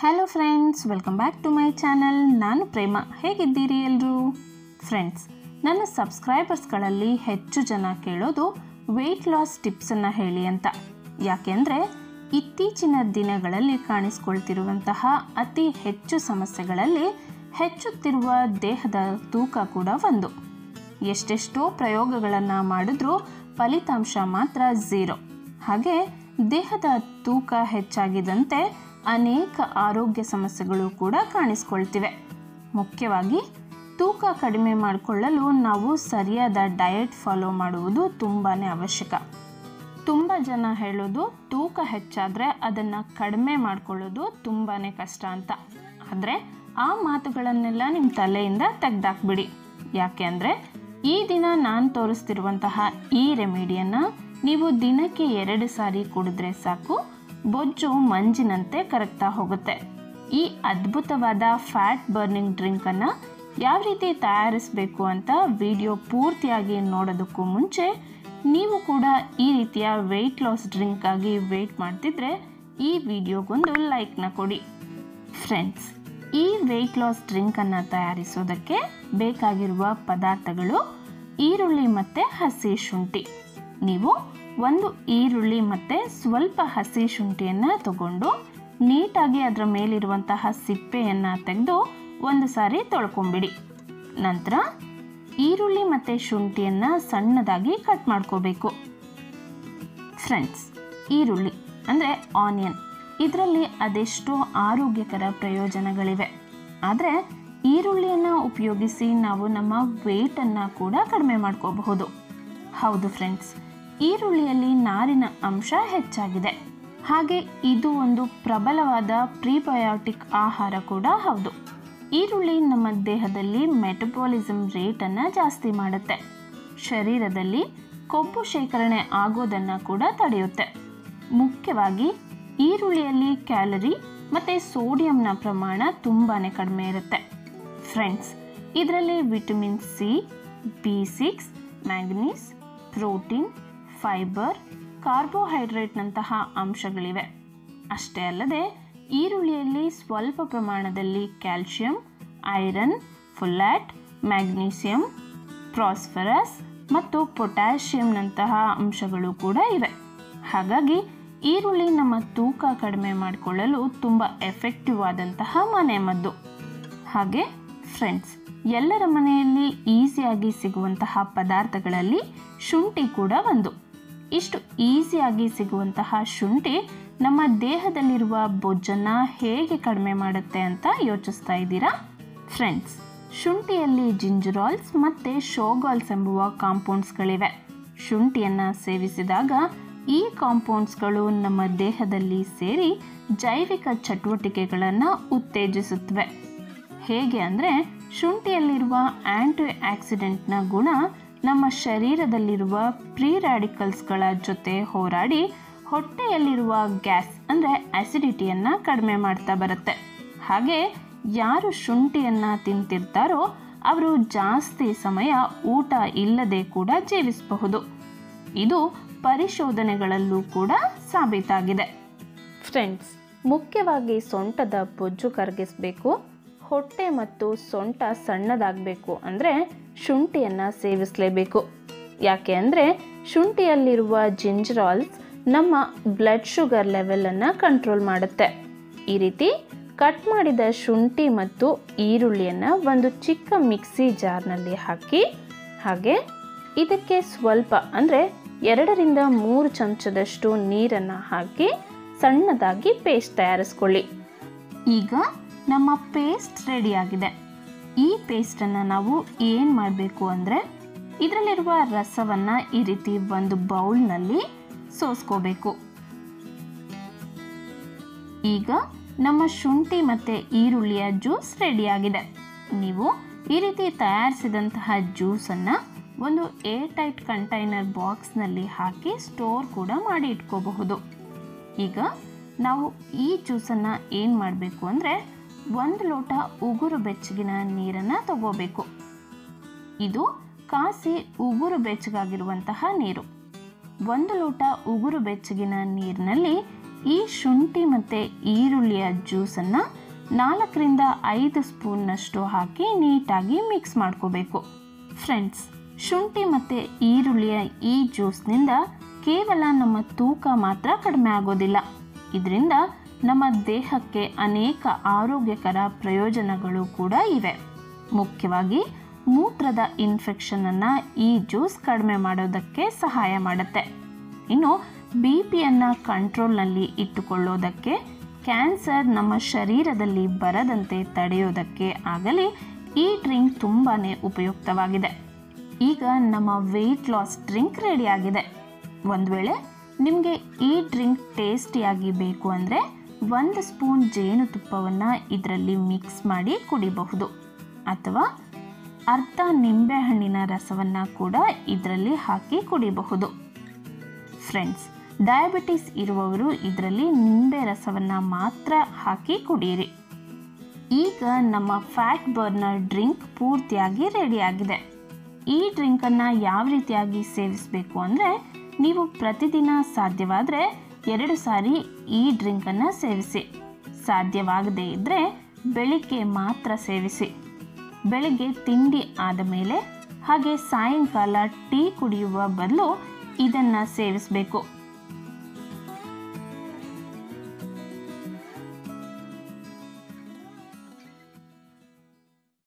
hello friends welcome back to my channel ನಾನು ಪ್ರೇಮ ಹೇಗಿದ್ದೀರಿ ಎಲ್ಲರೂ ಫ್ರೆಂಡ್ಸ್ ನನ್ನ ಸಬ್ಸ್ಕ್ರೈಬರ್ಸ್ಗಳಲ್ಲಿ ಹೆಚ್ಚು ಜನ ಕೇಳೋದು ವೆಯ್ಟ್ ಲಾಸ್ ಟಿಪ್ಸನ್ನು ಹೇಳಿ ಅಂತ ಯಾಕೆಂದರೆ ಇತ್ತೀಚಿನ ದಿನಗಳಲ್ಲಿ ಕಾಣಿಸ್ಕೊಳ್ತಿರುವಂತಹ ಅತಿ ಹೆಚ್ಚು ಸಮಸ್ಯೆಗಳಲ್ಲಿ ಹೆಚ್ಚುತ್ತಿರುವ ದೇಹದ ತೂಕ ಕೂಡ ಒಂದು ಎಷ್ಟೆಷ್ಟೋ ಪ್ರಯೋಗಗಳನ್ನು ಮಾಡಿದ್ರೂ ಫಲಿತಾಂಶ ಮಾತ್ರ ಝೀರೋ ಹಾಗೆ ದೇಹದ ತೂಕ ಹೆಚ್ಚಾಗಿದಂತೆ ಅನೇಕ ಆರೋಗ್ಯ ಸಮಸ್ಯೆಗಳು ಕೂಡ ಕಾಣಿಸ್ಕೊಳ್ತಿವೆ ಮುಖ್ಯವಾಗಿ ತೂಕ ಕಡಿಮೆ ಮಾಡಿಕೊಳ್ಳಲು ನಾವು ಸರಿಯಾದ ಡಯಟ್ ಫಾಲೋ ಮಾಡುವುದು ತುಂಬಾ ಅವಶ್ಯಕ ತುಂಬ ಜನ ಹೇಳೋದು ತೂಕ ಹೆಚ್ಚಾದರೆ ಅದನ್ನು ಕಡಿಮೆ ಮಾಡ್ಕೊಳ್ಳೋದು ತುಂಬಾ ಕಷ್ಟ ಅಂತ ಆದರೆ ಆ ಮಾತುಗಳನ್ನೆಲ್ಲ ನಿಮ್ಮ ತಲೆಯಿಂದ ತೆಗ್ದಾಕ್ಬಿಡಿ ಯಾಕೆ ಅಂದರೆ ಈ ದಿನ ನಾನು ತೋರಿಸ್ತಿರುವಂತಹ ಈ ರೆಮಿಡಿಯನ್ನು ನೀವು ದಿನಕ್ಕೆ ಎರಡು ಸಾರಿ ಕುಡಿದ್ರೆ ಸಾಕು ಬೊಜ್ಜು ಮಂಜಿನಂತೆ ಕರಗ್ತಾ ಹೋಗುತ್ತೆ ಈ ಅದ್ಭುತವಾದ ಫ್ಯಾಟ್ ಬರ್ನಿಂಗ್ ಡ್ರಿಂಕನ್ನು ಯಾವ ರೀತಿ ತಯಾರಿಸಬೇಕು ಅಂತ ವಿಡಿಯೋ ಪೂರ್ತಿಯಾಗಿ ನೋಡೋದಕ್ಕೂ ಮುಂಚೆ ನೀವು ಕೂಡ ಈ ರೀತಿಯ ವೆಯ್ಟ್ ಲಾಸ್ ಡ್ರಿಂಕಾಗಿ ವೆಯ್ಟ್ ಮಾಡ್ತಿದ್ರೆ ಈ ವಿಡಿಯೋಗೊಂದು ಲೈಕ್ನ ಕೊಡಿ ಫ್ರೆಂಡ್ಸ್ ಈ ವೆಯ್ಟ್ ಲಾಸ್ ಡ್ರಿಂಕನ್ನು ತಯಾರಿಸೋದಕ್ಕೆ ಬೇಕಾಗಿರುವ ಪದಾರ್ಥಗಳು ಈರುಳ್ಳಿ ಮತ್ತು ಹಸಿ ಶುಂಠಿ ನೀವು ಒಂದು ಈರುಳ್ಳಿ ಮತ್ತು ಸ್ವಲ್ಪ ಹಸಿ ಶುಂಠಿಯನ್ನು ತಗೊಂಡು ನೀಟಾಗಿ ಅದರ ಮೇಲಿರುವಂತಹ ಸಿಪ್ಪೆಯನ್ನು ತೆಗೆದು ಒಂದು ಸಾರಿ ತೊಳ್ಕೊಂಬಿಡಿ ನಂತರ ಈರುಳ್ಳಿ ಮತ್ತು ಶುಂಠಿಯನ್ನು ಸಣ್ಣದಾಗಿ ಕಟ್ ಮಾಡ್ಕೋಬೇಕು ಫ್ರೆಂಡ್ಸ್ ಈರುಳ್ಳಿ ಅಂದರೆ ಆನಿಯನ್ ಇದರಲ್ಲಿ ಅದೆಷ್ಟೋ ಆರೋಗ್ಯಕರ ಪ್ರಯೋಜನಗಳಿವೆ ಆದರೆ ಈರುಳ್ಳಿಯನ್ನು ಉಪಯೋಗಿಸಿ ನಾವು ನಮ್ಮ ವೇಟನ್ನು ಕೂಡ ಕಡಿಮೆ ಮಾಡ್ಕೋಬಹುದು ಹೌದು ಫ್ರೆಂಡ್ಸ್ ಈರುಳ್ಳಿಯಲ್ಲಿ ನಾರಿನ ಅಂಶ ಹೆಚ್ಚಾಗಿದೆ ಹಾಗೆ ಇದು ಒಂದು ಪ್ರಬಲವಾದ ಪ್ರೀಬಯೋಟಿಕ್ ಆಹಾರ ಕೂಡ ಹೌದು ಈರುಳ್ಳಿ ನಮ್ಮ ದೇಹದಲ್ಲಿ ಮೆಟಬಾಲಿಸಮ್ ರೇಟನ್ನು ಜಾಸ್ತಿ ಮಾಡುತ್ತೆ ಶರೀರದಲ್ಲಿ ಕೊಬ್ಬು ಶೇಖರಣೆ ಆಗೋದನ್ನು ಕೂಡ ತಡೆಯುತ್ತೆ ಮುಖ್ಯವಾಗಿ ಈರುಳ್ಳಿಯಲ್ಲಿ ಕ್ಯಾಲರಿ ಮತ್ತು ಸೋಡಿಯಂನ ಪ್ರಮಾಣ ತುಂಬಾ ಕಡಿಮೆ ಇರುತ್ತೆ ಫ್ರೆಂಡ್ಸ್ ಇದರಲ್ಲಿ vitamin C B six manganese protein fibre ಕಾರ್ಬೋಹೈಡ್ರೇಟ್ನಂತಹ ಅಂಶಗಳಿವೆ ಅಷ್ಟೇ ಅಲ್ಲದೆ ಈರುಳ್ಳಿಯಲ್ಲಿ ಸ್ವಲ್ಪ ಪ್ರಮಾಣದಲ್ಲಿ calcium iron folate magnesium phosphorus ಮತ್ತು ಪೊಟ್ಯಾಷಿಯಂನಂತಹ ಅಂಶಗಳು ಕೂಡ ಇವೆ ಹಾಗಾಗಿ ಈರುಳ್ಳಿ ನಮ್ಮ ತೂಕ ಕಡಿಮೆ ಮಾಡಿಕೊಳ್ಳಲು ತುಂಬ ಎಫೆಕ್ಟಿವ್ ಆದಂತಹ ಮನೆಮದ್ದು ಹಾಗೆ ಫ್ರೆಂಡ್ಸ್ ಎಲ್ಲರ ಮನೆಯಲ್ಲಿ ಈಸಿಯಾಗಿ ಸಿಗುವಂತಹ ಪದಾರ್ಥಗಳಲ್ಲಿ ಶುಂಠಿ ಕೂಡ ಒಂದು ಇಷ್ಟು ಈಸಿಯಾಗಿ ಸಿಗುವಂತಹ ಶುಂಠಿ ನಮ್ಮ ದೇಹದಲ್ಲಿರುವ ಬೊಜ್ಜನ್ನು ಹೇಗೆ ಕಡಿಮೆ ಮಾಡುತ್ತೆ ಅಂತ ಯೋಚಿಸ್ತಾ ಇದ್ದೀರಾ ಫ್ರೆಂಡ್ಸ್ ಶುಂಠಿಯಲ್ಲಿ ಜಿಂಜರಾಲ್ಸ್ ಮತ್ತು ಶೋಗಾಲ್ಸ್ ಎಂಬುವ ಕಾಂಪೌಂಡ್ಸ್ಗಳಿವೆ ಶುಂಠಿಯನ್ನು ಸೇವಿಸಿದಾಗ ಈ ಕಾಂಪೌಂಡ್ಸ್ಗಳು ನಮ್ಮ ದೇಹದಲ್ಲಿ ಸೇರಿ ಜೈವಿಕ ಚಟುವಟಿಕೆಗಳನ್ನು ಉತ್ತೇಜಿಸುತ್ತವೆ ಹೇಗೆ ಅಂದರೆ ಶುಂಠಿಯಲ್ಲಿರುವ ಆ್ಯಂಟಿ ಆಕ್ಸಿಡೆಂಟ್ನ ಗುಣ ನಮ್ಮ ಶರೀರದಲ್ಲಿರುವ ಪ್ರೀ ರ್ಯಾಡಿಕಲ್ಸ್ಗಳ ಜೊತೆ ಹೋರಾಡಿ ಹೊಟ್ಟೆಯಲ್ಲಿರುವ ಗ್ಯಾಸ್ ಅಂದರೆ ಆ್ಯಸಿಡಿಟಿಯನ್ನು ಕಡಿಮೆ ಮಾಡ್ತಾ ಬರುತ್ತೆ ಹಾಗೆ ಯಾರು ಶುಂಠಿಯನ್ನು ತಿಂತಿರ್ತಾರೋ ಅವರು ಜಾಸ್ತಿ ಸಮಯ ಊಟ ಇಲ್ಲದೆ ಕೂಡ ಜೀವಿಸಬಹುದು ಇದು ಪರಿಶೋಧನೆಗಳಲ್ಲೂ ಕೂಡ ಸಾಬೀತಾಗಿದೆ ಫ್ರೆಂಡ್ಸ್ ಮುಖ್ಯವಾಗಿ ಸೊಂಟದ ಬೊಜ್ಜು ಕರಗಿಸಬೇಕು ಹೊಟ್ಟೆ ಮತ್ತು ಸೊಂಟ ಸಣ್ಣದಾಗಬೇಕು ಅಂದರೆ ಶುಂಠಿಯನ್ನು ಸೇವಿಸಲೇಬೇಕು ಯಾಕೆ ಅಂದರೆ ಶುಂಠಿಯಲ್ಲಿರುವ ಜಿಂಜರಾಲ್ಸ್ ನಮ್ಮ ಬ್ಲಡ್ ಶುಗರ್ ಲೆವೆಲನ್ನು ಕಂಟ್ರೋಲ್ ಮಾಡುತ್ತೆ ಈ ರೀತಿ ಕಟ್ ಮಾಡಿದ ಶುಂಠಿ ಮತ್ತು ಈರುಳ್ಳಿಯನ್ನು ಒಂದು ಚಿಕ್ಕ ಮಿಕ್ಸಿ ಜಾರ್ನಲ್ಲಿ ಹಾಕಿ ಹಾಗೆ ಇದಕ್ಕೆ ಸ್ವಲ್ಪ ಅಂದರೆ ಎರಡರಿಂದ ಮೂರು ಚಮಚದಷ್ಟು ನೀರನ್ನು ಹಾಕಿ ಸಣ್ಣದಾಗಿ ಪೇಸ್ಟ್ ತಯಾರಿಸ್ಕೊಳ್ಳಿ ಈಗ ನಮ್ಮ ಪೇಸ್ಟ್ ರೆಡಿಯಾಗಿದೆ ಈ ಪೇಸ್ಟನ್ನು ನಾವು ಏನು ಮಾಡಬೇಕು ಅಂದರೆ ಇದರಲ್ಲಿರುವ ರಸವನ್ನು ಈ ರೀತಿ ಒಂದು ಬೌಲ್ನಲ್ಲಿ ಸೋಸ್ಕೋಬೇಕು ಈಗ ನಮ್ಮ ಶುಂಠಿ ಮತ್ತು ಈರುಳ್ಳಿಯ ಜ್ಯೂಸ್ ರೆಡಿಯಾಗಿದೆ ನೀವು ಈ ರೀತಿ ತಯಾರಿಸಿದಂತಹ ಜ್ಯೂಸನ್ನು ಒಂದು ಏರ್ ಟೈಟ್ ಕಂಟೈನರ್ ಬಾಕ್ಸ್ನಲ್ಲಿ ಹಾಕಿ ಸ್ಟೋರ್ ಕೂಡ ಮಾಡಿ ಇಟ್ಕೋಬಹುದು ಈಗ ನಾವು ಈ ಜ್ಯೂಸನ್ನು ಏನು ಮಾಡಬೇಕು ಅಂದರೆ ಒಂದು ಲೋಟ ಉಗುರು ಬೆಚ್ಚಗಿನ ನೀರನ್ನು ತಗೋಬೇಕು ಇದು ಕಾಸಿ ಉಗುರು ಬೆಚ್ಚಗಾಗಿರುವಂತಹ ನೀರು ಒಂದು ಲೋಟ ಉಗುರು ಬೆಚ್ಚಗಿನ ನೀರಿನಲ್ಲಿ ಈ ಶುಂಠಿ ಮತ್ತು ಈರುಳ್ಳಿಯ ಜ್ಯೂಸನ್ನು ನಾಲ್ಕರಿಂದ ಐದು ಸ್ಪೂನ್ನಷ್ಟು ಹಾಕಿ ನೀಟಾಗಿ ಮಿಕ್ಸ್ ಮಾಡ್ಕೋಬೇಕು ಫ್ರೆಂಡ್ಸ್ ಶುಂಠಿ ಮತ್ತು ಈರುಳ್ಳಿಯ ಈ ಜ್ಯೂಸ್ನಿಂದ ಕೇವಲ ನಮ್ಮ ತೂಕ ಮಾತ್ರ ಕಡಿಮೆ ಆಗೋದಿಲ್ಲ ಇದರಿಂದ ನಮ್ಮ ದೇಹಕ್ಕೆ ಅನೇಕ ಆರೋಗ್ಯಕರ ಪ್ರಯೋಜನಗಳು ಕೂಡ ಇವೆ ಮುಖ್ಯವಾಗಿ ಮೂತ್ರದ ಇನ್ಫೆಕ್ಷನನ್ನು ಈ ಜ್ಯೂಸ್ ಕಡಿಮೆ ಮಾಡೋದಕ್ಕೆ ಸಹಾಯ ಮಾಡುತ್ತೆ ಇನ್ನು ಬಿ ಪಿಯನ್ನು ಕಂಟ್ರೋಲ್ನಲ್ಲಿ ಇಟ್ಟುಕೊಳ್ಳೋದಕ್ಕೆ ಕ್ಯಾನ್ಸರ್ ನಮ್ಮ ಶರೀರದಲ್ಲಿ ಬರದಂತೆ ತಡೆಯೋದಕ್ಕೆ ಆಗಲಿ ಈ ಡ್ರಿಂಕ್ ತುಂಬಾ ಉಪಯುಕ್ತವಾಗಿದೆ ಈಗ ನಮ್ಮ ವೆಯ್ಟ್ ಲಾಸ್ ಡ್ರಿಂಕ್ ರೆಡಿಯಾಗಿದೆ ಒಂದು ವೇಳೆ ನಿಮಗೆ ಈ ಡ್ರಿಂಕ್ ಟೇಸ್ಟಿಯಾಗಿ ಬೇಕು ಅಂದರೆ ಒಂದು ಸ್ಪೂನ್ ಜೇನುತುಪ್ಪವನ್ನು ಇದರಲ್ಲಿ ಮಿಕ್ಸ್ ಮಾಡಿ ಕುಡಿಬಹುದು ಅಥವಾ ಅರ್ಧ ನಿಂಬೆಹಣ್ಣಿನ ರಸವನ್ನು ಕೂಡ ಇದರಲ್ಲಿ ಹಾಕಿ ಕುಡಿಬಹುದು ಫ್ರೆಂಡ್ಸ್ ಡಯಾಬಿಟಿಸ್ ಇರುವವರು ಇದರಲ್ಲಿ ನಿಂಬೆ ರಸವನ್ನು ಮಾತ್ರ ಹಾಕಿ ಕುಡಿಯಿರಿ ಈಗ ನಮ್ಮ ಫ್ಯಾಟ್ ಬರ್ನರ್ ಡ್ರಿಂಕ್ ಪೂರ್ತಿಯಾಗಿ ರೆಡಿಯಾಗಿದೆ ಈ ಡ್ರಿಂಕನ್ನು ಯಾವ ರೀತಿಯಾಗಿ ಸೇವಿಸಬೇಕು ಅಂದರೆ ನೀವು ಪ್ರತಿದಿನ ಸಾಧ್ಯವಾದರೆ ಎರಡು ಸಾರಿ ಈ ಡ್ರಿಂಕನ್ನು ಸೇವಿಸಿ ಸಾಧ್ಯವಾಗದೇ ಇದ್ದರೆ ಬೆಳಿಗ್ಗೆ ಮಾತ್ರ ಸೇವಿಸಿ ಬೆಳಿಗ್ಗೆ ತಿಂಡಿ ಆದ ಮೇಲೆ ಹಾಗೆ ಸಾಯಂಕಾಲ ಟೀ ಕುಡಿಯುವ ಬದಲು ಇದನ್ನು ಸೇವಿಸಬೇಕು